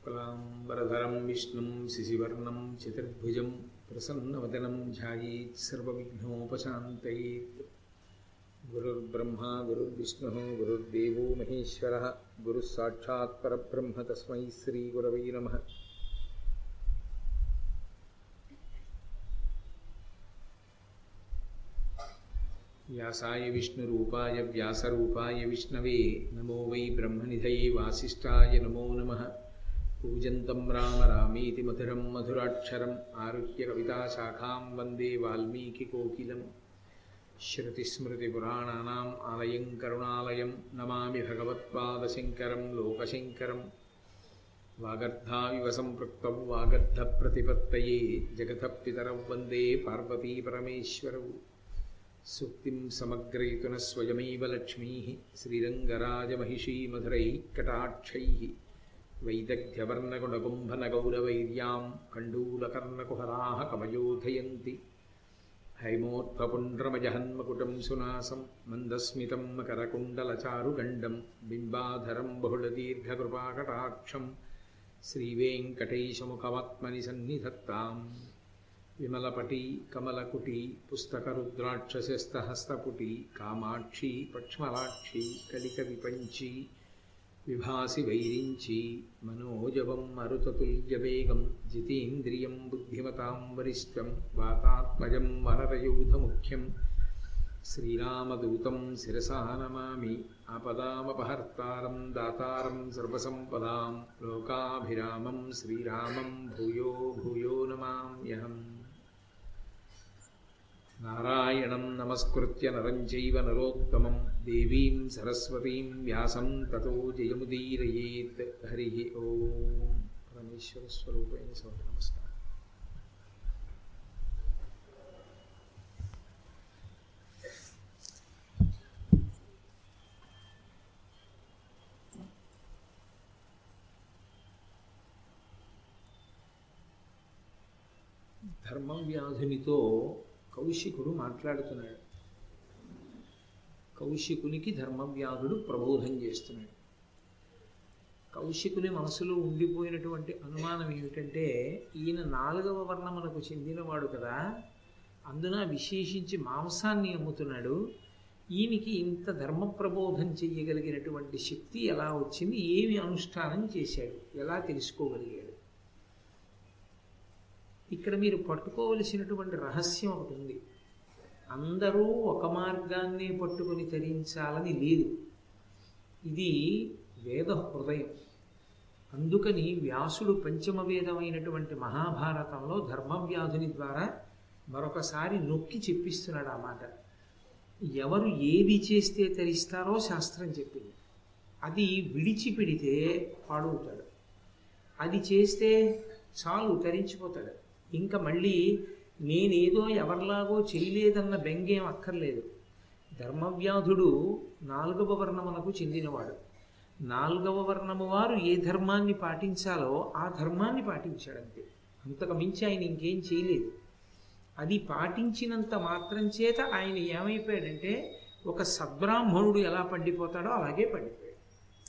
शुक्लाम्बरधरं विष्णुं शिशिवर्णं चतुर्भुजं प्रसन्नवदनं ध्यायेत् सर्वविघ्नोपशान्तयेत् गुरुर्ब्रह्मा गुरुर्विष्णुः गुरुर्देवो महेश्वरः गुरुः साक्षात् परब्रह्म तस्मै श्रीगुरवै नमः व्यासाय विष्णुरूपाय व्यासरूपाय विष्णवे नमो वै ब्रह्मनिधये वासिष्ठाय नमो नमः पूजन्तं राम रामेति मधुरं मधुराक्षरम् आरुह्य कविताशाखां वन्दे वाल्मीकिकोकिलं श्रुतिस्मृतिपुराणानाम् आलयं करुणालयं नमामि भगवत्पादशङ्करं लोकशङ्करं वागर्धाविव सम्पृक्तौ वागर्धप्रतिपत्तये जगतः पितरौ वन्दे पार्वतीपरमेश्वरौ सूक्तिं समग्रयितुनः स्वयमेव लक्ष्मीः श्रीरङ्गराजमहिषी मधुरैः कटाक्षैः वैदग्ध्यवर्णगुणकुम्भनगौरवैर्यां कण्डूलकर्णकुहराः कवयोधयन्ति हैमोत्थपुण्ड्रमजहन्मकुटं सुनासं मन्दस्मितं मकरकुण्डलचारुगण्डं बिम्बाधरं बहुलदीर्घकृपाकटाक्षं श्रीवेङ्कटेशमुखमात्मनि सन्निधत्ताम् विमलपटी कमलकुटी पुस्तकरुद्राक्षसस्तहस्तपुटी कामाक्षी पक्ष्मलाक्षी कलिकविपञ्ची विभासि वैरिञ्ची मनोजवं मरुततुल्यवेगं जितेन्द्रियं बुद्धिमतां वरिष्ठं वातात्मजं वनरयूधमुख्यं श्रीरामदूतं शिरसा नमामि आपदामपहर्तारं दातारं सर्वसम्पदां लोकाभिरामं श्रीरामं भूयो भूयो नमाम्यहम् नारायणं नमस्कृत्य नरं चैव नरोत्तमं देवीं सरस्वतीं व्यासं ततो जयमुदीरयेत् हरिः ॐ परमेश्वरस्वरूपेण सह नमस्कारः ధర్మవ్యాధునితో కౌశికుడు మాట్లాడుతున్నాడు కౌశికునికి ధర్మవ్యాధుడు ప్రబోధం చేస్తున్నాడు కౌశికుని మనసులో ఉండిపోయినటువంటి అనుమానం ఏమిటంటే ఈయన నాలుగవ వర్ణమునకు చెందినవాడు కదా అందున విశేషించి మాంసాన్ని అమ్ముతున్నాడు ఈయనకి ఇంత ధర్మ ప్రబోధం చెయ్యగలిగినటువంటి శక్తి ఎలా వచ్చింది ఏమి అనుష్ఠానం చేశాడు ఎలా తెలుసుకోగలిగాడు ఇక్కడ మీరు పట్టుకోవలసినటువంటి రహస్యం ఒకటి ఉంది అందరూ ఒక మార్గాన్ని పట్టుకొని తరించాలని లేదు ఇది వేద హృదయం అందుకని వ్యాసుడు పంచమ వేదమైనటువంటి మహాభారతంలో ధర్మవ్యాధుని ద్వారా మరొకసారి నొక్కి చెప్పిస్తున్నాడు ఆ మాట ఎవరు ఏది చేస్తే తరిస్తారో శాస్త్రం చెప్పింది అది విడిచిపెడితే పాడవుతాడు అది చేస్తే చాలు తరించిపోతాడు ఇంకా మళ్ళీ నేనేదో ఎవరిలాగో చేయలేదన్న బెంగేం అక్కర్లేదు ధర్మవ్యాధుడు నాలుగవ వర్ణమునకు చెందినవాడు నాలుగవ వర్ణము వారు ఏ ధర్మాన్ని పాటించాలో ఆ ధర్మాన్ని పాటించాడంతే అంతకు మించి ఆయన ఇంకేం చేయలేదు అది పాటించినంత మాత్రం చేత ఆయన ఏమైపోయాడంటే ఒక సద్బ్రాహ్మణుడు ఎలా పండిపోతాడో అలాగే పండిపోయాడు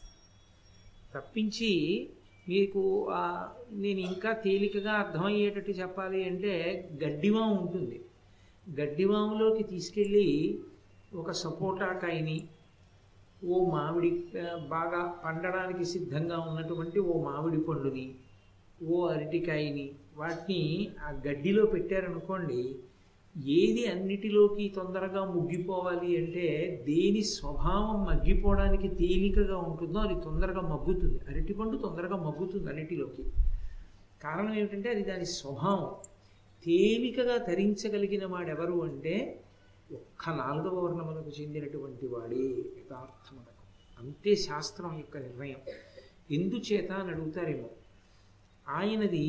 తప్పించి మీకు నేను ఇంకా తేలికగా అర్థమయ్యేటట్టు చెప్పాలి అంటే గడ్డివాము ఉంటుంది గడ్డివాములోకి తీసుకెళ్ళి ఒక సపోటా కాయని ఓ మామిడి బాగా పండడానికి సిద్ధంగా ఉన్నటువంటి ఓ మామిడి పండుని ఓ అరటికాయని వాటిని ఆ గడ్డిలో పెట్టారనుకోండి ఏది అన్నిటిలోకి తొందరగా ముగ్గిపోవాలి అంటే దేని స్వభావం మగ్గిపోవడానికి తేలికగా ఉంటుందో అది తొందరగా మగ్గుతుంది అరటిపండు తొందరగా మగ్గుతుంది అన్నిటిలోకి కారణం ఏమిటంటే అది దాని స్వభావం తేలికగా తరించగలిగిన వాడెవరు అంటే ఒక్క నాలుగవ వర్ణములకు చెందినటువంటి వాడే యథార్థమునకు అంతే శాస్త్రం యొక్క నిర్ణయం ఎందుచేత అని అడుగుతారేమో ఆయనది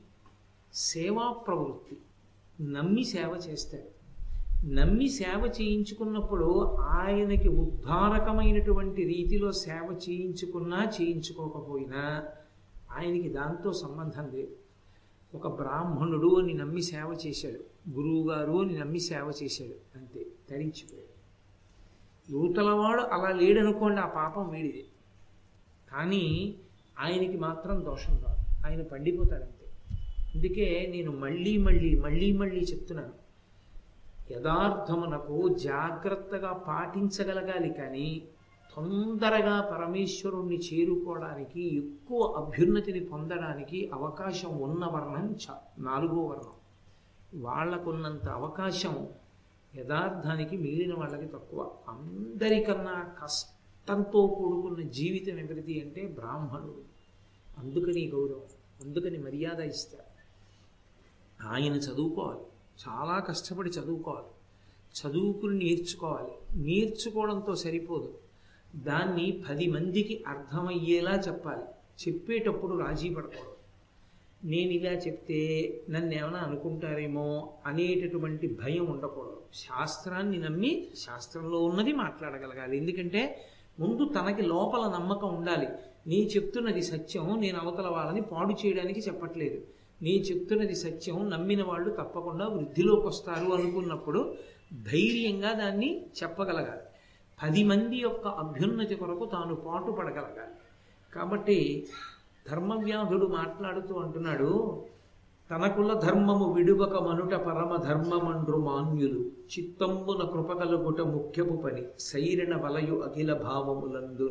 సేవా ప్రవృత్తి నమ్మి సేవ చేస్తాడు నమ్మి సేవ చేయించుకున్నప్పుడు ఆయనకి ఉద్ధారకమైనటువంటి రీతిలో సేవ చేయించుకున్నా చేయించుకోకపోయినా ఆయనకి దాంతో సంబంధం లేదు ఒక బ్రాహ్మణుడు అని నమ్మి సేవ చేశాడు గురువుగారు అని నమ్మి సేవ చేశాడు అంతే తరించిపోయాడు యువతలవాడు అలా లేడనుకోండి ఆ పాపం వీడిది కానీ ఆయనకి మాత్రం దోషం రాదు ఆయన పండిపోతాడు అంతే అందుకే నేను మళ్ళీ మళ్ళీ మళ్ళీ మళ్ళీ చెప్తున్నాను యథార్థమునకు జాగ్రత్తగా పాటించగలగాలి కానీ తొందరగా పరమేశ్వరుణ్ణి చేరుకోవడానికి ఎక్కువ అభ్యున్నతిని పొందడానికి అవకాశం ఉన్న వర్ణం చ నాలుగో వర్ణం వాళ్ళకున్నంత అవకాశం యథార్థానికి మిగిలిన వాళ్ళకి తక్కువ అందరికన్నా కష్టంతో కూడుకున్న జీవితం ఎవరిది అంటే బ్రాహ్మణుడు అందుకని గౌరవం అందుకని మర్యాద ఇస్తారు ఆయన చదువుకోవాలి చాలా కష్టపడి చదువుకోవాలి చదువుకుని నేర్చుకోవాలి నేర్చుకోవడంతో సరిపోదు దాన్ని పది మందికి అర్థమయ్యేలా చెప్పాలి చెప్పేటప్పుడు రాజీ పడకూడదు నేను ఇలా చెప్తే నన్ను ఏమైనా అనుకుంటారేమో అనేటటువంటి భయం ఉండకూడదు శాస్త్రాన్ని నమ్మి శాస్త్రంలో ఉన్నది మాట్లాడగలగాలి ఎందుకంటే ముందు తనకి లోపల నమ్మకం ఉండాలి నీ చెప్తున్నది సత్యం నేను అవతల వాళ్ళని పాడు చేయడానికి చెప్పట్లేదు నీ చెప్తున్నది సత్యం నమ్మిన వాళ్ళు తప్పకుండా వృద్ధిలోకి వస్తారు అనుకున్నప్పుడు ధైర్యంగా దాన్ని చెప్పగలగాలి పది మంది యొక్క అభ్యున్నతి కొరకు తాను పాటుపడగలగాలి కాబట్టి ధర్మవ్యాధుడు మాట్లాడుతూ అంటున్నాడు తనకుల ధర్మము విడువక మనుట పరమ ధర్మమండ్రు మాన్యులు చిత్తంబున కృపకలుగుట ముఖ్యపు పని సైరణ వలయు అఖిల భావములందు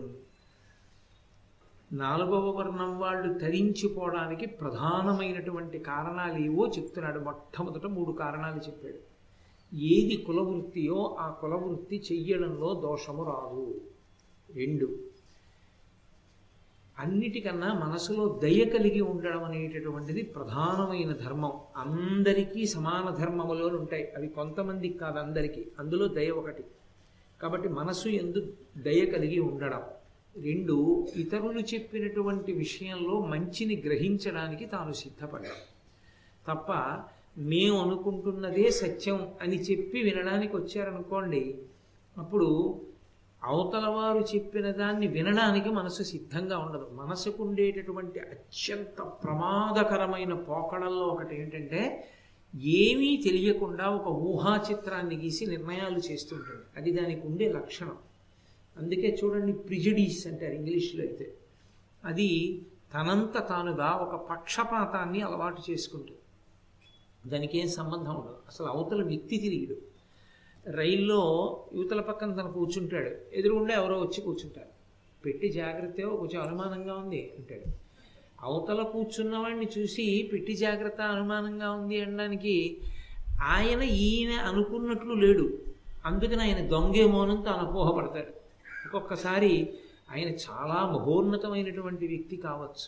నాలుగవ వర్ణం వాళ్ళు తరించిపోవడానికి ప్రధానమైనటువంటి కారణాలు ఏవో చెప్తున్నాడు మొట్టమొదట మూడు కారణాలు చెప్పాడు ఏది కులవృత్తియో ఆ కులవృత్తి చెయ్యడంలో దోషము రాదు రెండు అన్నిటికన్నా మనసులో దయ కలిగి ఉండడం అనేటటువంటిది ప్రధానమైన ధర్మం అందరికీ సమాన ధర్మములో ఉంటాయి అవి కొంతమందికి కాదు అందరికీ అందులో దయ ఒకటి కాబట్టి మనసు ఎందు దయ కలిగి ఉండడం రెండు ఇతరులు చెప్పినటువంటి విషయంలో మంచిని గ్రహించడానికి తాను సిద్ధపడ్డాం తప్ప మేము అనుకుంటున్నదే సత్యం అని చెప్పి వినడానికి వచ్చారనుకోండి అప్పుడు అవతల వారు చెప్పిన దాన్ని వినడానికి మనసు సిద్ధంగా ఉండదు మనసుకు ఉండేటటువంటి అత్యంత ప్రమాదకరమైన పోకడల్లో ఒకటి ఏంటంటే ఏమీ తెలియకుండా ఒక ఊహా చిత్రాన్ని గీసి నిర్ణయాలు చేస్తుంటుంది అది దానికి ఉండే లక్షణం అందుకే చూడండి ప్రిజడీస్ అంటారు ఇంగ్లీష్లో అయితే అది తనంత తానుగా ఒక పక్షపాతాన్ని అలవాటు చేసుకుంటుంది దానికి ఏం సంబంధం ఉండదు అసలు అవతల వ్యక్తి తిరిగిడు రైల్లో యువతల పక్కన తను కూర్చుంటాడు ఎదురుగుండా ఎవరో వచ్చి కూర్చుంటారు పెట్టి జాగ్రత్త కొంచెం అనుమానంగా ఉంది అంటాడు అవతల కూర్చున్న వాడిని చూసి పెట్టి జాగ్రత్త అనుమానంగా ఉంది అనడానికి ఆయన ఈయన అనుకున్నట్లు లేడు అందుకని ఆయన దొంగేమోనం తాను అపోహపడతాడు ఒక్కొక్కసారి ఆయన చాలా మహోన్నతమైనటువంటి వ్యక్తి కావచ్చు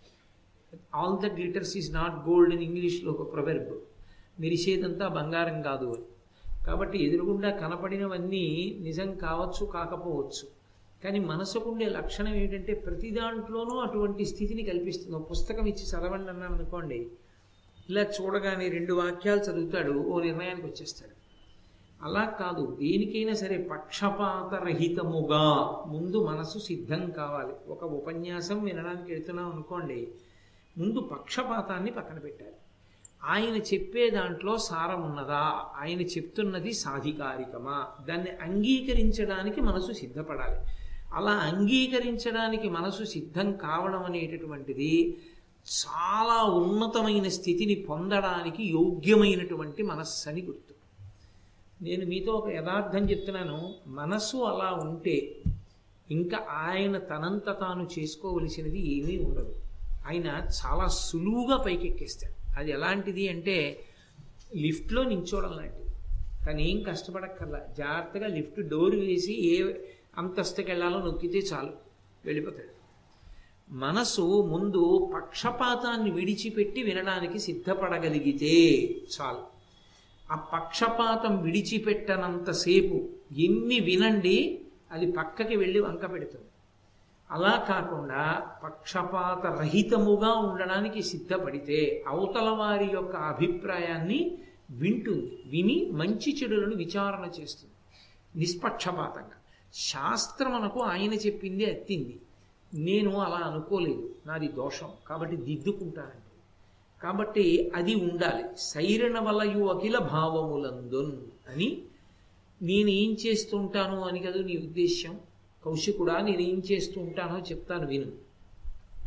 all the glitters is not gold in ఇంగ్లీష్లో ఒక ప్రొవెర్బ్ మెరిసేదంతా బంగారం కాదు అని కాబట్టి ఎదురుగుండా కనపడినవన్నీ నిజం కావచ్చు కాకపోవచ్చు కానీ మనసుకుండే లక్షణం ఏంటంటే ప్రతి దాంట్లోనూ అటువంటి స్థితిని కల్పిస్తుంది ఒక పుస్తకం ఇచ్చి చదవండి అన్నాను అనుకోండి ఇలా చూడగానే రెండు వాక్యాలు చదువుతాడు ఓ నిర్ణయానికి వచ్చేస్తాడు అలా కాదు దేనికైనా సరే పక్షపాతరహితముగా ముందు మనసు సిద్ధం కావాలి ఒక ఉపన్యాసం వినడానికి వెళ్తున్నాం అనుకోండి ముందు పక్షపాతాన్ని పక్కన పెట్టాలి ఆయన చెప్పే దాంట్లో సారం ఉన్నదా ఆయన చెప్తున్నది సాధికారికమా దాన్ని అంగీకరించడానికి మనసు సిద్ధపడాలి అలా అంగీకరించడానికి మనసు సిద్ధం కావడం అనేటటువంటిది చాలా ఉన్నతమైన స్థితిని పొందడానికి యోగ్యమైనటువంటి మనస్సు అని గుర్తు నేను మీతో ఒక యథార్థం చెప్తున్నాను మనసు అలా ఉంటే ఇంకా ఆయన తనంత తాను చేసుకోవలసినది ఏమీ ఉండదు ఆయన చాలా సులువుగా పైకెక్కేస్తాడు అది ఎలాంటిది అంటే లిఫ్ట్లో నించోవడం లాంటిది కానీ ఏం కష్టపడక్కర్లా జాగ్రత్తగా లిఫ్ట్ డోర్ వేసి ఏ అంతస్తుకి వెళ్ళాలో నొక్కితే చాలు వెళ్ళిపోతాడు మనసు ముందు పక్షపాతాన్ని విడిచిపెట్టి వినడానికి సిద్ధపడగలిగితే చాలు ఆ పక్షపాతం విడిచిపెట్టనంతసేపు ఎన్ని వినండి అది పక్కకి వెళ్ళి వంక పెడుతుంది అలా కాకుండా పక్షపాత రహితముగా ఉండడానికి సిద్ధపడితే అవతల వారి యొక్క అభిప్రాయాన్ని వింటుంది విని మంచి చెడులను విచారణ చేస్తుంది నిష్పక్షపాతంగా శాస్త్రమునకు ఆయన చెప్పింది ఎత్తింది నేను అలా అనుకోలేదు నాది దోషం కాబట్టి దిద్దుకుంటానండి కాబట్టి అది ఉండాలి సైరణ వలయు అఖిల భావములందున్ అని నేను ఏం చేస్తుంటాను అని కదా నీ ఉద్దేశ్యం కౌశికుడా నేను ఏం చేస్తూ ఉంటానో చెప్తాను విను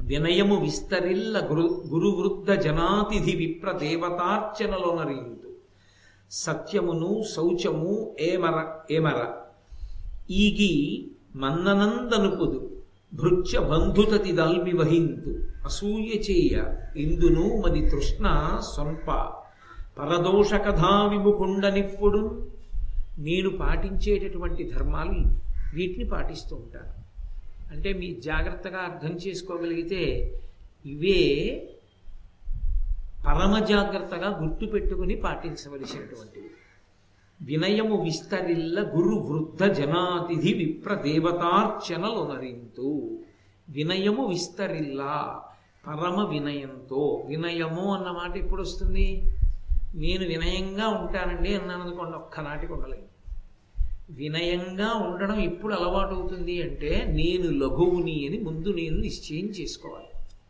వినయము విస్తరిల్ల గురు గురువృద్ధ జనాతిథి విప్ర దేవతార్చనలోనరింతు సత్యమును శౌచము ఏమర ఏమర ఈగి మన్ననందనుపుదు భృత్య బంధుతతి దల్మి వహింతు అసూయ చేయ ఇందును మది తృష్ణ స్వంప పరదోష కథా విముకుండ నిప్పుడు నేను పాటించేటటువంటి ధర్మాలు ఇవి. వీటిని పాటిస్తూ ఉంటాను అంటే మీ జాగ్రత్తగా అర్థం చేసుకోగలిగితే ఇవే పరమ జాగ్రత్తగా గుర్తుపెట్టుకుని పాటించవలసినటువంటివి వినయము విస్తరిల్ల గురు వృద్ధ జనాతిథి విప్ర దేవతార్చనలొనరింతు వినయము విస్తరిల్లా పరమ వినయంతో వినయము అన్న మాట ఎప్పుడు వస్తుంది నేను వినయంగా ఉంటానండి అన్నాను అనుకోండి ఒక్కనాటికి ఉండలేదు వినయంగా ఉండడం ఎప్పుడు అలవాటు అవుతుంది అంటే నేను లఘువుని అని ముందు నేను నిశ్చయం చేసుకోవాలి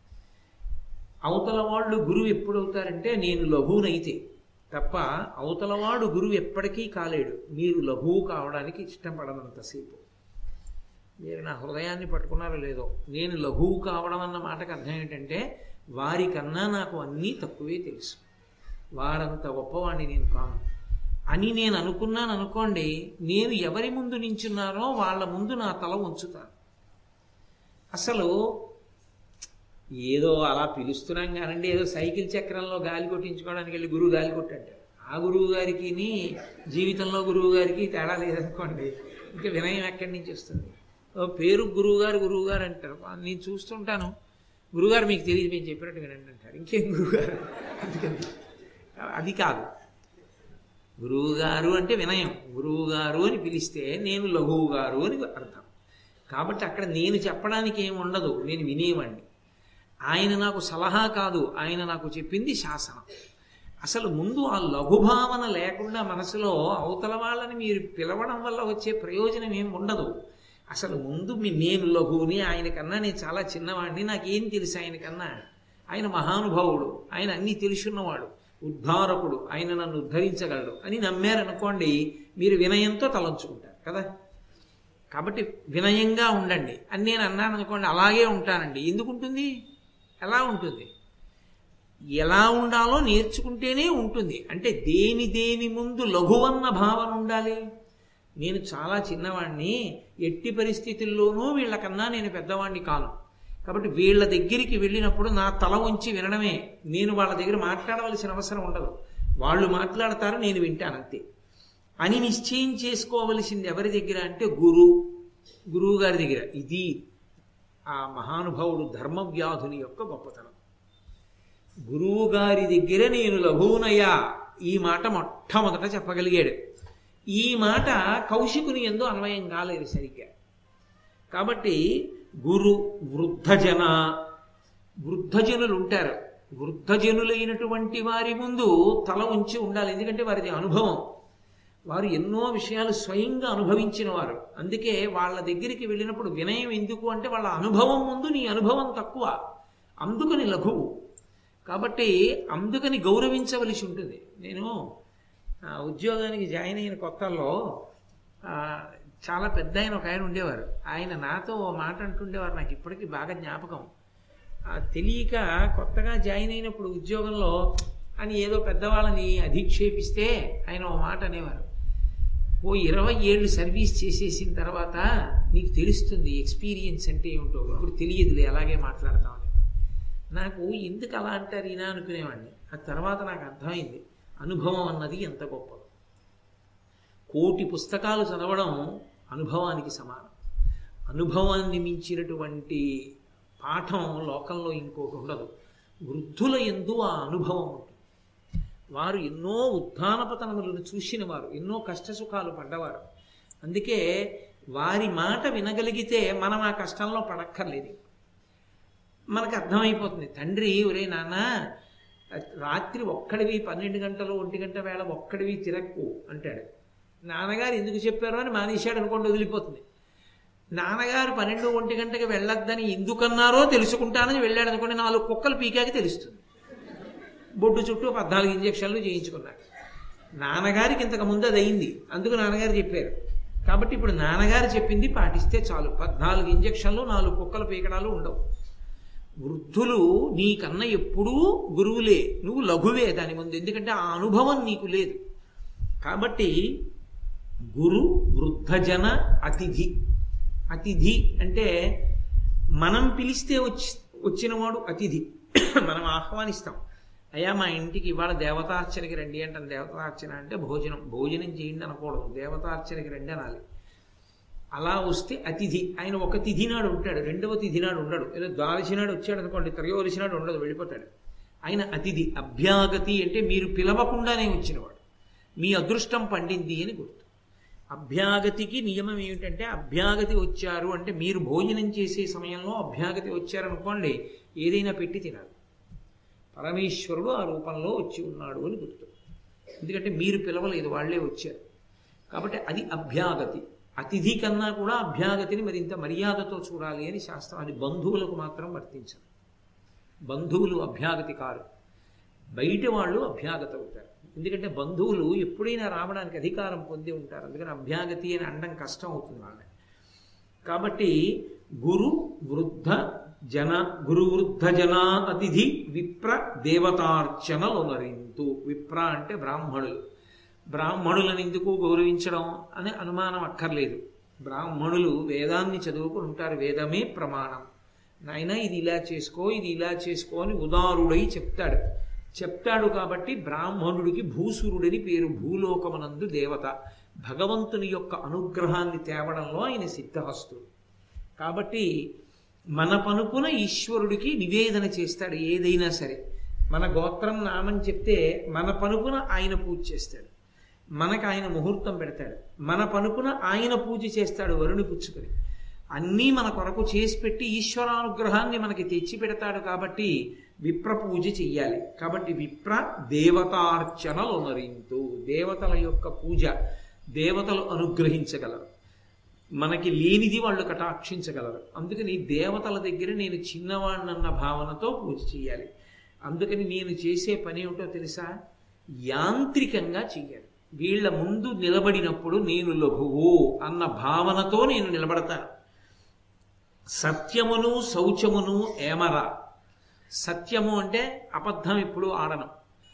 అవతల వాళ్ళు గురువు ఎప్పుడు అవుతారంటే నేను లఘువునైతే తప్ప అవతలవాడు గురువు ఎప్పటికీ కాలేడు మీరు లఘువు కావడానికి ఇష్టపడనంతసేపు మీరు నా హృదయాన్ని పట్టుకున్నారో లేదో నేను లఘువు కావడం అన్న మాటకు అర్థం ఏంటంటే వారికన్నా నాకు అన్నీ తక్కువే తెలుసు వారంత గొప్పవాడిని నేను కాను అని నేను అనుకున్నాను అనుకోండి నేను ఎవరి ముందు నించున్నారో వాళ్ళ ముందు నా తల ఉంచుతాను అసలు ఏదో అలా పిలుస్తున్నాం కానండి ఏదో సైకిల్ చక్రంలో గాలి కొట్టించుకోవడానికి వెళ్ళి గురువు గాలి కొట్టాడు ఆ గురువు గారికి జీవితంలో గురువు గారికి తేడా లేదనుకోండి ఇంకా వినయం ఎక్కడి నుంచి వస్తుంది ఓ పేరు గురువు గారు గురువు గారు అంటారు నేను చూస్తుంటాను గురువుగారు మీకు తెలియదు మేము చెప్పినట్టు వినండి అంటారు ఇంకేం గురువుగారు అందుకని అది కాదు గురువుగారు అంటే వినయం గురువుగారు అని పిలిస్తే నేను లఘువు గారు అని అర్థం కాబట్టి అక్కడ నేను చెప్పడానికి ఏమి ఉండదు నేను వినేవాడిని ఆయన నాకు సలహా కాదు ఆయన నాకు చెప్పింది శాసనం అసలు ముందు ఆ లఘుభావన లేకుండా మనసులో అవతల వాళ్ళని మీరు పిలవడం వల్ల వచ్చే ప్రయోజనం ఏం ఉండదు అసలు ముందు మీ నేను లఘువుని ఆయన కన్నా నేను చాలా చిన్నవాడిని నాకేం తెలుసు ఆయన కన్నా ఆయన మహానుభావుడు ఆయన అన్నీ తెలుసున్నవాడు ఉద్ధారకుడు ఆయన నన్ను ఉద్ధరించగలడు అని నమ్మారనుకోండి మీరు వినయంతో తలంచుకుంటారు కదా కాబట్టి వినయంగా ఉండండి అని నేను అన్నాను అనుకోండి అలాగే ఉంటానండి ఎందుకు ఉంటుంది ఎలా ఉంటుంది ఎలా ఉండాలో నేర్చుకుంటేనే ఉంటుంది అంటే దేని దేని ముందు లఘువన్న భావన ఉండాలి నేను చాలా చిన్నవాడిని ఎట్టి పరిస్థితుల్లోనూ వీళ్ళకన్నా నేను పెద్దవాడిని కాను కాబట్టి వీళ్ళ దగ్గరికి వెళ్ళినప్పుడు నా తల ఉంచి వినడమే నేను వాళ్ళ దగ్గర మాట్లాడవలసిన అవసరం ఉండదు వాళ్ళు మాట్లాడతారు నేను వింటాను అంతే అని నిశ్చయం చేసుకోవలసింది ఎవరి దగ్గర అంటే గురు గురువు గారి దగ్గర ఇది ఆ మహానుభావుడు ధర్మవ్యాధుని యొక్క గొప్పతనం గురువు గారి దగ్గర నేను లఘువునయ్యా ఈ మాట మొట్టమొదట చెప్పగలిగాడు ఈ మాట కౌశికుని ఎందు అన్వయం కాలేదు సరిగ్గా కాబట్టి గురు వృద్ధజన వృద్ధజనులు ఉంటారు వృద్ధజనులైనటువంటి వారి ముందు తల ఉంచి ఉండాలి ఎందుకంటే వారిది అనుభవం వారు ఎన్నో విషయాలు స్వయంగా అనుభవించిన వారు అందుకే వాళ్ళ దగ్గరికి వెళ్ళినప్పుడు వినయం ఎందుకు అంటే వాళ్ళ అనుభవం ముందు నీ అనుభవం తక్కువ అందుకని లఘువు కాబట్టి అందుకని గౌరవించవలసి ఉంటుంది నేను ఆ, ఉద్యోగానికి జాయిన్ అయిన కొత్తల్లో ఆ, చాలా పెద్ద ఆయన ఒక ఆయన ఉండేవారు ఆయన నాతో ఓ మాట అంటుండేవారు నాకు ఇప్పటికీ బాగా జ్ఞాపకం ఆ, తెలియక కొత్తగా జాయిన్ అయినప్పుడు ఉద్యోగంలో అని ఏదో పెద్దవాళ్ళని అధిక్షేపిస్తే ఆయన ఓ మాట అనేవారు ఓ ఇరవై ఏళ్ళు సర్వీస్ చేసేసిన తర్వాత నీకు తెలుస్తుంది ఎక్స్పీరియన్స్ అంటే ఏమిటో ఇప్పుడు తెలియదులే అలాగే మాట్లాడతామని నాకు ఎందుకు అలా అంటారు ఈయన అనుకునేవాడిని ఆ తర్వాత నాకు అర్థమైంది అనుభవం అన్నది ఎంత గొప్పదో కోటి పుస్తకాలు చదవడం అనుభవానికి సమానం అనుభవాన్ని మించినటువంటి పాఠం లోకంలో ఇంకోటి ఉండదు వృద్ధుల ఎందు ఆ అనుభవం ఉంటుంది వారు ఎన్నో ఉత్థానపతనములను చూసిన వారు ఎన్నో కష్టసుఖాలు పడ్డవారు అందుకే వారి మాట వినగలిగితే మనం ఆ కష్టంలో పడక్కర్లేదు మనకు అర్థమైపోతుంది తండ్రి ఒరే నాన్న రాత్రి ఒక్కడివి పన్నెండు గంటలు ఒంటి గంట వేళ ఒక్కడివి తిరక్కు అంటాడు నాన్నగారు ఎందుకు చెప్పారో అని మానేశాడు అనుకోండి వదిలిపోతుంది నాన్నగారు పన్నెండు ఒంటి గంటకి వెళ్ళొద్దని ఎందుకన్నారో తెలుసుకుంటానని వెళ్ళాడు అనుకోండి నాలుగు కుక్కలు పీకాకి తెలుస్తుంది బొడ్డు చుట్టూ పద్నాలుగు ఇంజక్షన్లు చేయించుకున్నాడు నాన్నగారికి ఇంతకు ముందు అది అయింది అందుకు నాన్నగారు చెప్పారు కాబట్టి ఇప్పుడు నాన్నగారు చెప్పింది పాటిస్తే చాలు పద్నాలుగు ఇంజక్షన్లు నాలుగు కుక్కల పీకడాలు ఉండవు వృద్ధులు నీకన్నా ఎప్పుడూ గురువులే నువ్వు లఘువే దాని ముందు ఎందుకంటే ఆ అనుభవం నీకు లేదు కాబట్టి గురు వృద్ధజన అతిథి అతిథి అంటే మనం పిలిస్తే వచ్చి వచ్చినవాడు అతిథి మనం ఆహ్వానిస్తాం అయ్యా మా ఇంటికి ఇవాళ దేవతార్చనకి రండి అంటాం దేవతార్చన అంటే భోజనం భోజనం చేయండి అనకూడదు దేవతార్చనకి రండి అనాలి అలా వస్తే అతిథి ఆయన ఒక తిథి నాడు ఉంటాడు రెండవ తిథి నాడు ఉండడు ఏదో ద్వాదశి నాడు వచ్చాడు అనుకోండి త్రయోదశి నాడు ఉండదు వెళ్ళిపోతాడు ఆయన అతిథి అభ్యాగతి అంటే మీరు పిలవకుండానే వచ్చినవాడు మీ అదృష్టం పండింది అని గుర్తు అభ్యాగతికి నియమం ఏమిటంటే అభ్యాగతి వచ్చారు అంటే మీరు భోజనం చేసే సమయంలో అభ్యాగతి వచ్చారనుకోండి ఏదైనా పెట్టి తినాలి పరమేశ్వరుడు ఆ రూపంలో వచ్చి ఉన్నాడు అని గుర్తు ఎందుకంటే మీరు పిలవలేదు వాళ్ళే వచ్చారు కాబట్టి అది అభ్యాగతి అతిథి కన్నా కూడా అభ్యాగతిని మరింత మర్యాదతో చూడాలి అని శాస్త్రం అది బంధువులకు మాత్రం వర్తించదు బంధువులు అభ్యాగతి కారు బయట వాళ్ళు అభ్యాగత అవుతారు ఎందుకంటే బంధువులు ఎప్పుడైనా రావడానికి అధికారం పొంది ఉంటారు అందుకని అభ్యాగతి అని అనడం కష్టం అవుతుంది వాళ్ళని కాబట్టి గురు వృద్ధ జన గురు వృద్ధ జన అతిథి విప్ర దేవతార్చనలొనరింతు విప్ర అంటే బ్రాహ్మణులు బ్రాహ్మణులను ఎందుకు గౌరవించడం అనే అనుమానం అక్కర్లేదు బ్రాహ్మణులు వేదాన్ని చదువుకుని ఉంటారు వేదమే ప్రమాణం నాయన ఇది ఇలా చేసుకో ఇది ఇలా చేసుకో అని ఉదారుడై చెప్తాడు చెప్తాడు కాబట్టి బ్రాహ్మణుడికి భూసురుడని పేరు భూలోకమనందు దేవత భగవంతుని యొక్క అనుగ్రహాన్ని తేవడంలో ఆయన సిద్ధహస్తుడు కాబట్టి మన పనుపున ఈశ్వరుడికి నివేదన చేస్తాడు ఏదైనా సరే మన గోత్రం నామని చెప్తే మన పనుపున ఆయన పూజ చేస్తాడు మనకు ఆయన ముహూర్తం పెడతాడు మన పనుపున ఆయన పూజ చేస్తాడు వరుణి పుచ్చుకొని అన్నీ మన కొరకు చేసి పెట్టి ఈశ్వరానుగ్రహాన్ని మనకి తెచ్చి పెడతాడు కాబట్టి విప్ర పూజ చెయ్యాలి కాబట్టి విప్ర దేవతార్చనలు నరింతు దేవతల యొక్క పూజ దేవతలు అనుగ్రహించగలరు మనకి లేనిది వాళ్ళు కటాక్షించగలరు అందుకని దేవతల దగ్గర నేను చిన్నవాడినన్న భావనతో పూజ చేయాలి అందుకని నేను చేసే పని ఏమిటో తెలుసా యాంత్రికంగా చెయ్యాలి వీళ్ళ ముందు నిలబడినప్పుడు నేను లఘువు అన్న భావనతో నేను నిలబడతాను సత్యమును శౌచమును ఏమరా సత్యము అంటే అబద్ధం ఎప్పుడు ఆడను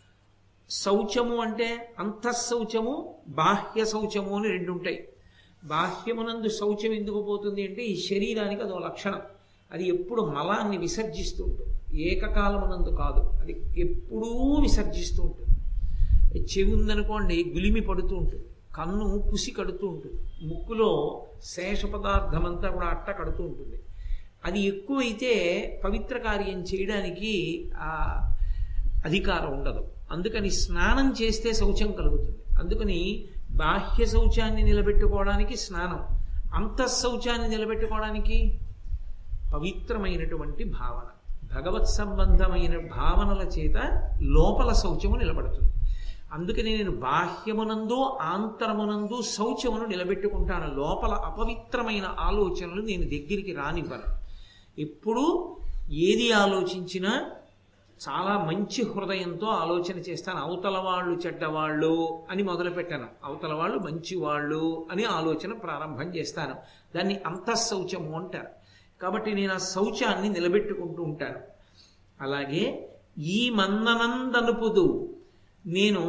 శౌచము అంటే అంతఃశౌచము బాహ్య శౌచము అని రెండు ఉంటాయి బాహ్యమునందు శౌచం ఎందుకు పోతుంది అంటే ఈ శరీరానికి అదో లక్షణం అది ఎప్పుడు మలాన్ని విసర్జిస్తూ ఉంటుంది ఏకకాలమునందు కాదు అది ఎప్పుడూ విసర్జిస్తూ ఉంటుంది చెవి ఉందనుకోండి గులిమి పడుతూ ఉంటుంది కన్ను పుసి కడుతూ ఉంటుంది ముక్కులో శేష పదార్థం అంతా కూడా అట్ట కడుతూ ఉంటుంది అది ఎక్కువైతే పవిత్ర కార్యం చేయడానికి ఆ అధికారం ఉండదు అందుకని స్నానం చేస్తే శౌచం కలుగుతుంది అందుకని బాహ్య శౌచాన్ని నిలబెట్టుకోవడానికి స్నానం అంతఃశౌచాన్ని నిలబెట్టుకోవడానికి పవిత్రమైనటువంటి భావన భగవత్ సంబంధమైన భావనల చేత లోపల శౌచము నిలబడుతుంది అందుకని నేను బాహ్యమునందు ఆంతరమునందు శౌచమును నిలబెట్టుకుంటాను లోపల అపవిత్రమైన ఆలోచనలు నేను దగ్గరికి రానివ్వను ఎప్పుడు ఏది ఆలోచించినా చాలా మంచి హృదయంతో ఆలోచన చేస్తాను అవతల వాళ్ళు చెడ్డవాళ్ళు అని మొదలుపెట్టాను అవతల వాళ్ళు మంచి వాళ్ళు అని ఆలోచన ప్రారంభం చేస్తాను దాన్ని అంతఃశౌచము అంటారు కాబట్టి నేను ఆ శౌచాన్ని నిలబెట్టుకుంటూ ఉంటాను అలాగే ఈ మన్ననందనుపుదు నేను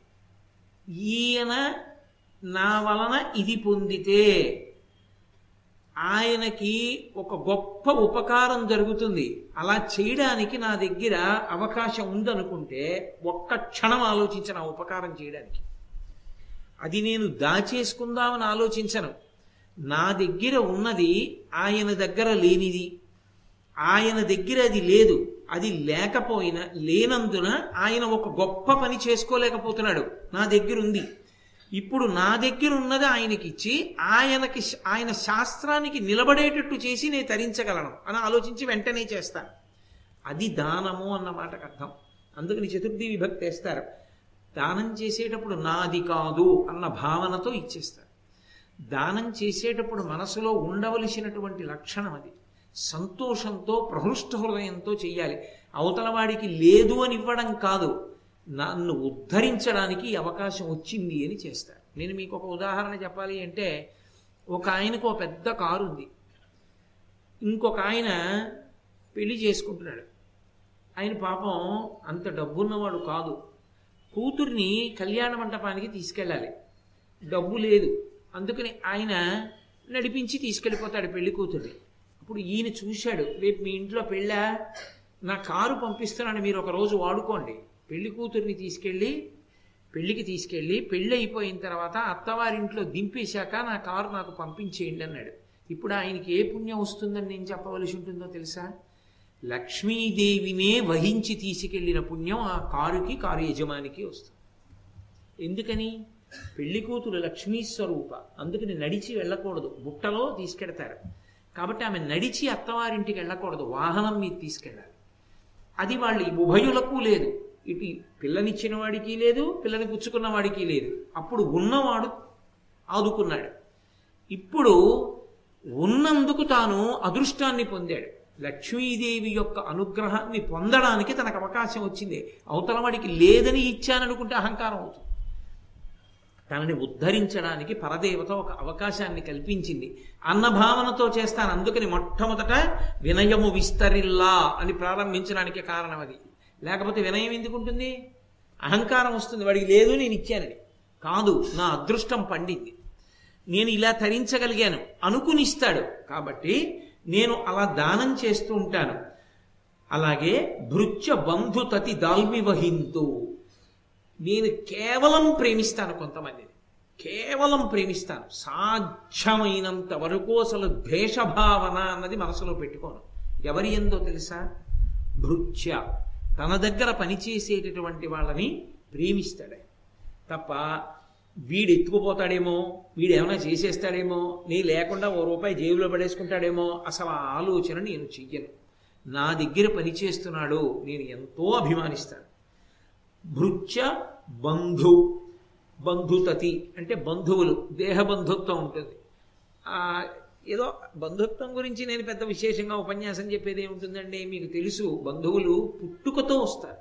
ఈయన నా వలన ఇది పొందితే ఆయనకి ఒక గొప్ప ఉపకారం జరుగుతుంది అలా చేయడానికి నా దగ్గర అవకాశం ఉందనుకుంటే ఒక్క క్షణం ఆలోచించను ఆ ఉపకారం చేయడానికి అది నేను దాచేసుకుందామని ఆలోచించను నా దగ్గర ఉన్నది ఆయన దగ్గర లేనిది ఆయన దగ్గర అది లేదు అది లేకపోయినా లేనందున ఆయన ఒక గొప్ప పని చేసుకోలేకపోతున్నాడు నా దగ్గర ఉంది ఇప్పుడు నా దగ్గర ఉన్నది ఆయనకి ఇచ్చి ఆయనకి ఆయన శాస్త్రానికి నిలబడేటట్టు చేసి నేను తరించగలను అని ఆలోచించి వెంటనే చేస్తాను అది దానము అన్న మాటకు అర్థం అందుకని చతుర్థి విభక్తి వేస్తారు దానం చేసేటప్పుడు నాది కాదు అన్న భావనతో ఇచ్చేస్తారు దానం చేసేటప్పుడు మనసులో ఉండవలసినటువంటి లక్షణం అది సంతోషంతో ప్రహృష్ట హృదయంతో చెయ్యాలి అవతల వాడికి లేదు అని ఇవ్వడం కాదు నన్ను ఉద్ధరించడానికి అవకాశం వచ్చింది అని చేస్తారు నేను మీకు ఒక ఉదాహరణ చెప్పాలి అంటే ఒక ఆయనకు ఒక పెద్ద కారు ఉంది ఇంకొక ఆయన పెళ్లి చేసుకుంటున్నాడు ఆయన పాపం అంత డబ్బున్నవాడు కాదు కూతుర్ని కళ్యాణ మంటపానికి తీసుకెళ్ళాలి డబ్బు లేదు అందుకని ఆయన నడిపించి తీసుకెళ్ళిపోతాడు పెళ్లి కూతుర్ని అప్పుడు ఈయన చూశాడు రేపు మీ ఇంట్లో పెళ్ళా నా కారు పంపిస్తున్నాను మీరు ఒక రోజు వాడుకోండి పెళ్లి కూతుర్ని తీసుకెళ్ళి పెళ్లికి తీసుకెళ్ళి పెళ్ళి అయిపోయిన తర్వాత అత్తవారింట్లో దింపేశాక నా కారు నాకు పంపించేయండి అన్నాడు ఇప్పుడు ఆయనకి ఏ పుణ్యం వస్తుందని నేను చెప్పవలసి ఉంటుందో తెలుసా లక్ష్మీదేవినే వహించి తీసుకెళ్లిన పుణ్యం ఆ కారుకి కారు యజమానికి వస్తుంది ఎందుకని పెళ్లి కూతురు లక్ష్మీ స్వరూప అందుకని నడిచి వెళ్ళకూడదు బుట్టలో తీసుకెడతారు కాబట్టి ఆమె నడిచి అత్తవారింటికి వెళ్ళకూడదు వాహనం మీద తీసుకెళ్ళాలి అది వాళ్ళు ఉభయులకు లేదు ఇటు పిల్లనిచ్చిన వాడికి లేదు పిల్లని పుచ్చుకున్న వాడికి లేదు అప్పుడు ఉన్నవాడు ఆదుకున్నాడు ఇప్పుడు ఉన్నందుకు తాను అదృష్టాన్ని పొందాడు లక్ష్మీదేవి యొక్క అనుగ్రహాన్ని పొందడానికి తనకు అవకాశం వచ్చింది అవతల వాడికి లేదని ఇచ్చాననుకుంటే అహంకారం అవుతుంది తనని ఉద్ధరించడానికి పరదేవత ఒక అవకాశాన్ని కల్పించింది అన్న భావనతో చేస్తాను అందుకని మొట్టమొదట వినయము విస్తరిల్లా అని ప్రారంభించడానికి కారణం అది లేకపోతే వినయం ఎందుకు ఉంటుంది అహంకారం వస్తుంది వాడికి లేదు నేను ఇచ్చానని కాదు నా అదృష్టం పండింది నేను ఇలా తరించగలిగాను అనుకునిస్తాడు కాబట్టి నేను అలా దానం చేస్తూ ఉంటాను అలాగే భృత్య బంధు తతి దాల్మి వహింతు నేను కేవలం ప్రేమిస్తాను కొంతమందిని కేవలం ప్రేమిస్తాను సాధ్యమైనంత వరకు అసలు ద్వేషభావన అన్నది మనసులో పెట్టుకోను ఎవరి ఎందో తెలుసా భృత్య తన దగ్గర పనిచేసేటటువంటి వాళ్ళని ప్రేమిస్తాడు ఆయన. తప్ప వీడు ఎత్తుకుపోతాడేమో వీడు ఏమైనా చేసేస్తాడేమో నీ లేకుండా ఓ రూపాయి జేబులో పడేసుకుంటాడేమో అసలు ఆ ఆలోచన నేను చెయ్యను నా దగ్గర పనిచేస్తున్నాడు నేను ఎంతో అభిమానిస్తాను భృత్య బంధు బంధుతతి అంటే బంధువులు దేహ బంధుత్వం ఉంటుంది ఆ, ఏదో బంధుత్వం గురించి నేను పెద్ద విశేషంగా ఉపన్యాసం చెప్పేది ఏముంటుందండి మీకు తెలుసు బంధువులు పుట్టుకతో వస్తారు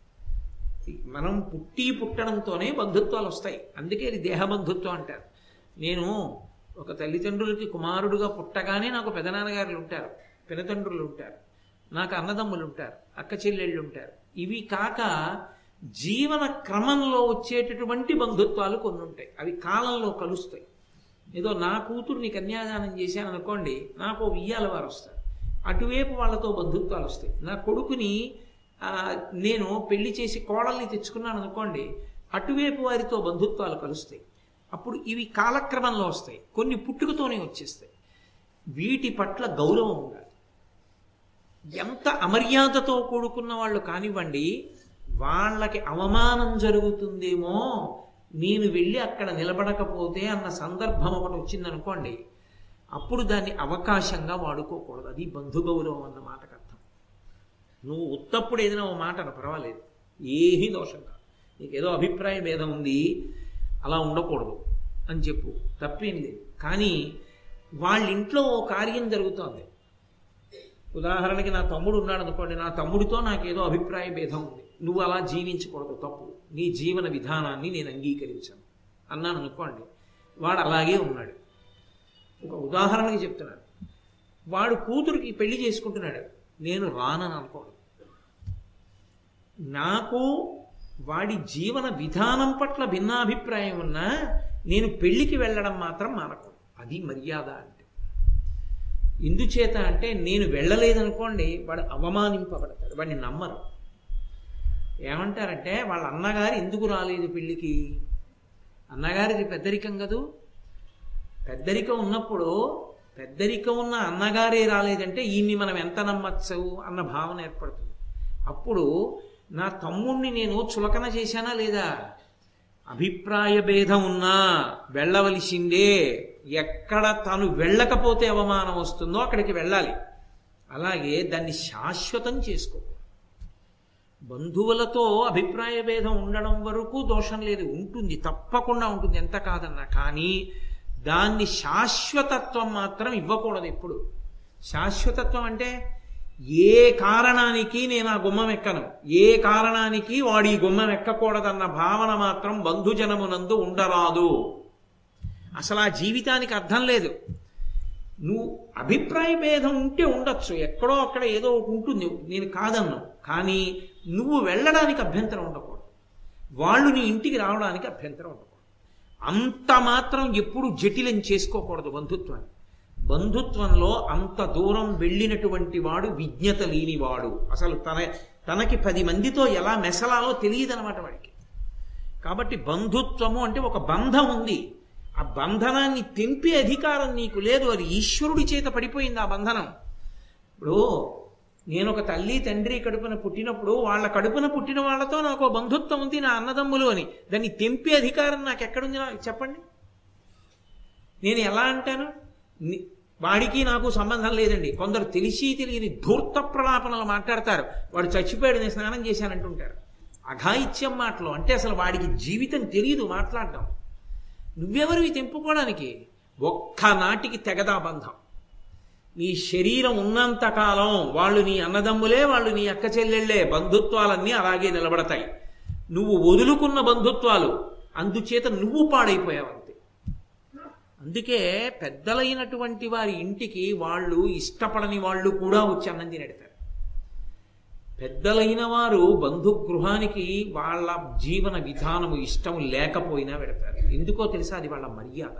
మనం పుట్టి పుట్టడంతోనే బంధుత్వాలు వస్తాయి అందుకే ఇది దేహ బంధుత్వం అంటారు నేను ఒక తల్లిదండ్రులకి కుమారుడుగా పుట్టగానే నాకు పెదనాన్నగారులు ఉంటారు పినతండ్రులు ఉంటారు నాకు అన్నదమ్ములు ఉంటారు అక్క చెల్లెళ్ళు ఉంటారు ఇవి కాక జీవన క్రమంలో వచ్చేటటువంటి బంధుత్వాలు కొన్ని ఉంటాయి అవి కాలంలో కలుస్తాయి ఏదో నా కూతుర్ని కన్యాదానం చేశాను అనుకోండి నాకు ఓ ఉయ్యాల వారు వస్తారు అటువైపు వాళ్ళతో బంధుత్వాలు వస్తాయి నా కొడుకుని ఆ, నేను పెళ్లి చేసి కోడల్ని తెచ్చుకున్నాను అనుకోండి అటువైపు వారితో బంధుత్వాలు కలుస్తాయి అప్పుడు ఇవి కాలక్రమంలో వస్తాయి కొన్ని పుట్టుకతోనే వచ్చేస్తాయి వీటి పట్ల గౌరవం ఉండాలి ఎంత అమర్యాదతో కూడుకున్న వాళ్ళు కానివ్వండి వాళ్ళకి అవమానం జరుగుతుందేమో నేను వెళ్ళి అక్కడ నిలబడకపోతే అన్న సందర్భం ఒకటి వచ్చిందనుకోండి అప్పుడు దాన్ని అవకాశంగా వాడుకోకూడదు అది బంధుగౌరవం అన్న మాటకు అర్థం నువ్వు ఉత్తప్పుడు ఏదైనా ఓ మాట అన పర్వాలేదు ఏమీ దోషం కాదు నీకు ఏదో అభిప్రాయ భేదం ఉంది అలా ఉండకూడదు అని చెప్పు తప్పేం లేదు కానీ వాళ్ళ ఇంట్లో ఓ కార్యం జరుగుతోంది ఉదాహరణకి నా తమ్ముడు ఉన్నాడు అనుకోండి నా తమ్ముడితో నాకేదో అభిప్రాయ భేదం ఉంది నువ్వు అలా జీవించకూడదు తప్పు నీ జీవన విధానాన్ని నేను అంగీకరించాను అన్నాను అనుకోండి వాడు అలాగే ఉన్నాడు ఒక ఉదాహరణకి చెప్తున్నాడు వాడు కూతురికి పెళ్లి చేసుకుంటున్నాడు నేను రానని అనుకోడు నాకు వాడి జీవన విధానం పట్ల భిన్నాభిప్రాయం ఉన్నా నేను పెళ్లికి వెళ్ళడం మాత్రం మానకూడదు అది మర్యాద అంటే ఎందుచేత అంటే నేను వెళ్ళలేదనుకోండి వాడు అవమానింపబడతాడు వాడిని నమ్మరు ఏమంటారంటే వాళ్ళ అన్నగారు ఎందుకు రాలేదు పెళ్లికి అన్నగారిది పెద్దరికం కదూ పెద్దరికం ఉన్నప్పుడు పెద్దరికం ఉన్న అన్నగారే రాలేదంటే ఈయన్ని మనం ఎంత నమ్మచ్చు అన్న భావన ఏర్పడుతుంది అప్పుడు నా తమ్ముణ్ణి నేను చులకన చేశానా లేదా అభిప్రాయ భేదం ఉన్నా వెళ్ళవలసిందే ఎక్కడ తాను వెళ్ళకపోతే అవమానం వస్తుందో అక్కడికి వెళ్ళాలి అలాగే దాన్ని శాశ్వతం చేసుకో బంధువులతో అభిప్రాయ భేదం ఉండడం వరకు దోషం లేదు ఉంటుంది తప్పకుండా ఉంటుంది ఎంత కాదన్నా కానీ దాన్ని శాశ్వతత్వం మాత్రం ఇవ్వకూడదు ఎప్పుడు శాశ్వతత్వం అంటే ఏ కారణానికి నేను ఆ గుమ్మం ఎక్కను ఏ కారణానికి వాడు ఈ గుమ్మం ఎక్కకూడదన్న భావన మాత్రం బంధుజనమునందు ఉండరాదు అసలు ఆ జీవితానికి అర్థం లేదు నువ్వు అభిప్రాయ భేదం ఉంటే ఉండొచ్చు ఎక్కడో అక్కడ ఏదో ఒకటి ఉంటుంది నేను కాదన్నావు కానీ నువ్వు వెళ్ళడానికి అభ్యంతరం ఉండకూడదు వాళ్ళు నీ ఇంటికి రావడానికి అభ్యంతరం ఉండకూడదు అంత మాత్రం ఎప్పుడు జటిలం చేసుకోకూడదు బంధుత్వాన్ని బంధుత్వంలో అంత దూరం వెళ్ళినటువంటి వాడు విజ్ఞత లేనివాడు అసలు తన తనకి పది మందితో ఎలా మెసలాలో తెలియదనమాట వాడికి కాబట్టి బంధుత్వము అంటే ఒక బంధం ఉంది ఆ బంధనాన్ని తెంపే అధికారం నీకు లేదు అది ఈశ్వరుడి చేత పడిపోయింది ఆ బంధనం ఇప్పుడు నేను ఒక తల్లి తండ్రి కడుపున పుట్టినప్పుడు వాళ్ళ కడుపున పుట్టిన వాళ్ళతో నాకు ఒక బంధుత్వం ఉంది నా అన్నదమ్ములు అని దాన్ని తెంపే అధికారం నాకు ఎక్కడుంది నాకు చెప్పండి నేను ఎలా అంటాను ని- వాడికి నాకు సంబంధం లేదండి కొందరు తెలిసి తెలియని ధూర్త ప్రలాపనలు మాట్లాడతారు వాడు చచ్చిపోయాడు నేను స్నానం చేశానంటుంటారు అఘాయిత్యం మాటలు అంటే అసలు వాడికి జీవితం తెలియదు మాట్లాడడం నువ్వెవరివి తెంపుకోవడానికి ఒక్కనాటికి తెగదా బంధం నీ శరీరం ఉన్నంత కాలం వాళ్ళు నీ అన్నదమ్ములే వాళ్ళు నీ అక్క చెల్లెళ్ళే బంధుత్వాలన్నీ అలాగే నిలబడతాయి నువ్వు వదులుకున్న బంధుత్వాలు అందుచేత నువ్వు పాడైపోయావు అంతే అందుకే పెద్దలైనటువంటి వారి ఇంటికి వాళ్ళు ఇష్టపడని వాళ్ళు కూడా వచ్చి అన్నం తినెడతారు పెద్దలైన వారు బంధుగృహానికి వాళ్ళ జీవన విధానము ఇష్టం లేకపోయినా పెడతారు ఎందుకో తెలుసా అది వాళ్ళ మర్యాద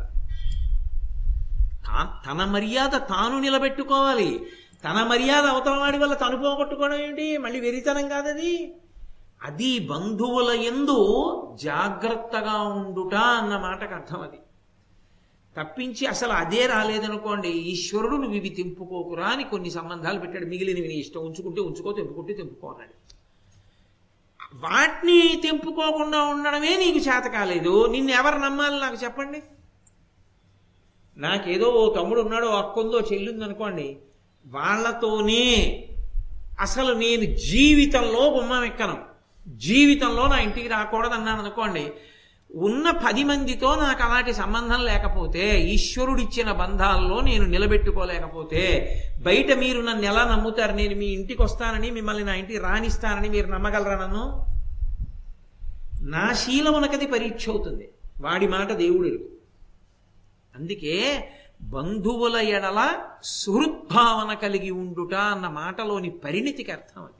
తా- తన మర్యాద తాను నిలబెట్టుకోవాలి తన మర్యాద అవతల వాడి వల్ల తను పోగొట్టుకోవడం ఏంటి మళ్ళీ వెరితనం కాదది అది బంధువుల ఎందు జాగ్రత్తగా ఉండుట అన్న మాటకు అర్థం అది తప్పించి అసలు అదే రాలేదనుకోండి ఈశ్వరుడు నువ్వు ఇవి తెంపుకోకురా అని కొన్ని సంబంధాలు పెట్టాడు మిగిలినవి నీ ఇష్టం ఉంచుకుంటే ఉంచుకో తెంపుకుంటే తెంపుకో అన్నాడు వాటిని తెంపుకోకుండా ఉండడమే నీకు చేత కాలేదు నిన్ను ఎవరు నమ్మాలి నాకు చెప్పండి నాకేదో ఓ తమ్ముడు ఉన్నాడో అక్కుందో చెల్లుంది అనుకోండి వాళ్ళతోనే అసలు నేను జీవితంలో గుమ్మం ఎక్కను జీవితంలో నా ఇంటికి రాకూడదు అన్నాను అనుకోండి ఉన్న పది మందితో నాకు అలాంటి సంబంధం లేకపోతే ఈశ్వరుడిచ్చిన బంధాల్లో నేను నిలబెట్టుకోలేకపోతే బయట మీరు నన్ను ఎలా నమ్ముతారు నేను మీ ఇంటికి వస్తానని మిమ్మల్ని నా ఇంటికి రాణిస్తానని మీరు నమ్మగలరా నన్ను నా శీలమునకది పరీక్ష అవుతుంది వాడి మాట దేవుడు ఎరుగు. అందుకే బంధువుల ఎడల సుహృద్భావన కలిగి ఉండుట అన్న మాటలోని పరిణితికి అర్థం అది